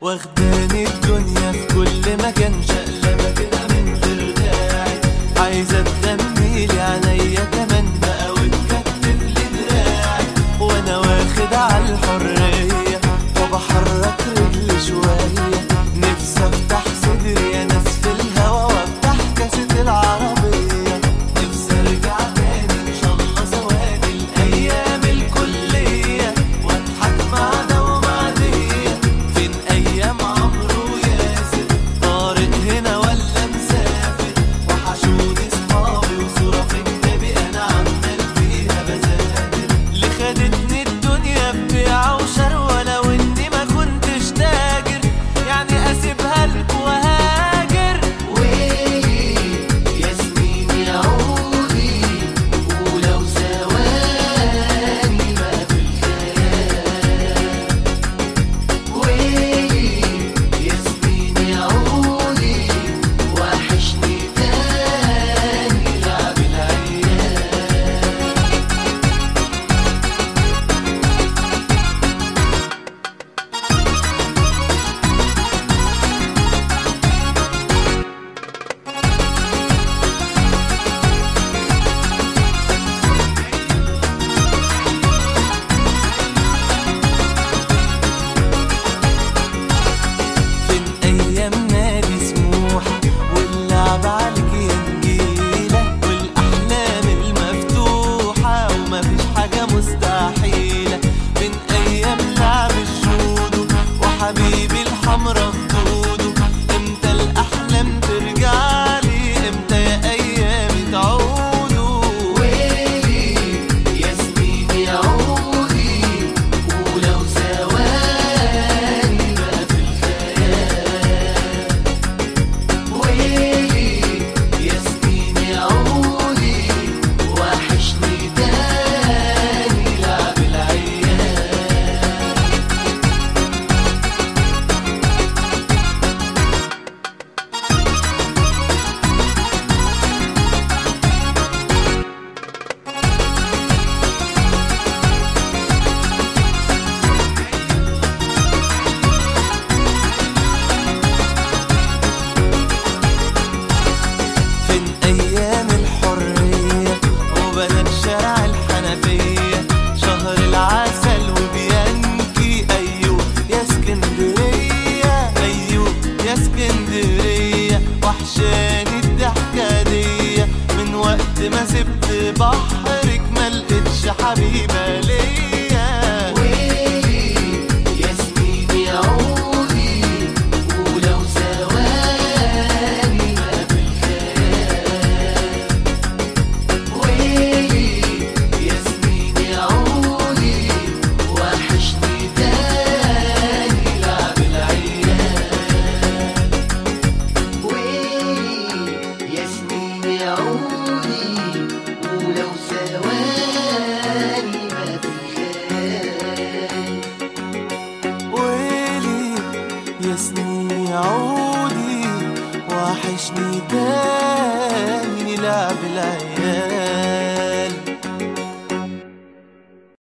واخداني الدنيا في كل مكان شقلبة كده من غير داعي عايزة تغنيلي عينيا كمان بقى وتكتف لي دراعي وانا واخد على الحرية وبحرك رجلي شوية نفسي افتح صدري يا ناس في الهوا وافتح كاسة العربية نفسي ارجع تاني ان شاء الله سوادي الايام الكلية واضحك مع ده ومع دي فين ايام عمرو وياسر طارق هنا ولا مسافر وحشوني صحابي وصورة في كتابي انا عمال فيها بذاكر اللي خدتني الدنيا ببيعة وشروة لو اني ما كنتش تاجر يعني اسيبها لك وهاجر ياسمين يا عودي ولو ثواني ما في الخيال ويلي ياسمين يا عودي وحشني تاني لعب العيال فين ايام نادي سموحة واللعب عليك يا نجيلة والاحلام المفتوحة ومفيش حاجة مستحيلة فين ايام لعب الجودو وحبيبي الحمرا خدوده امتى الاحلام ترجعلي امتى يا ايامي تعودوا ويلي ياسمين يا عودي ولو ثواني ما في الخيال ويلي ياسمين يا عودي وحشني تاني لعب العيال فين ايام الحرية وبنات شارع الحنفية شهر العسل وبيانكي ايوه يا اسكندرية ايوه يا اسكندرية وحشاني الضحكة دي من وقت ما سبت بحرك ما لقيتش حبيبة ليا ويلي ياسمين يا عودي ولو ثواني ما في الخيال ويلي ياسمين يا عودي وحشني تاني لعب العيال ويلي ياسمين يا عودي ولو ثواني ما في الخيال ويلي يا سنين عودي وحشني تاني لعب العيال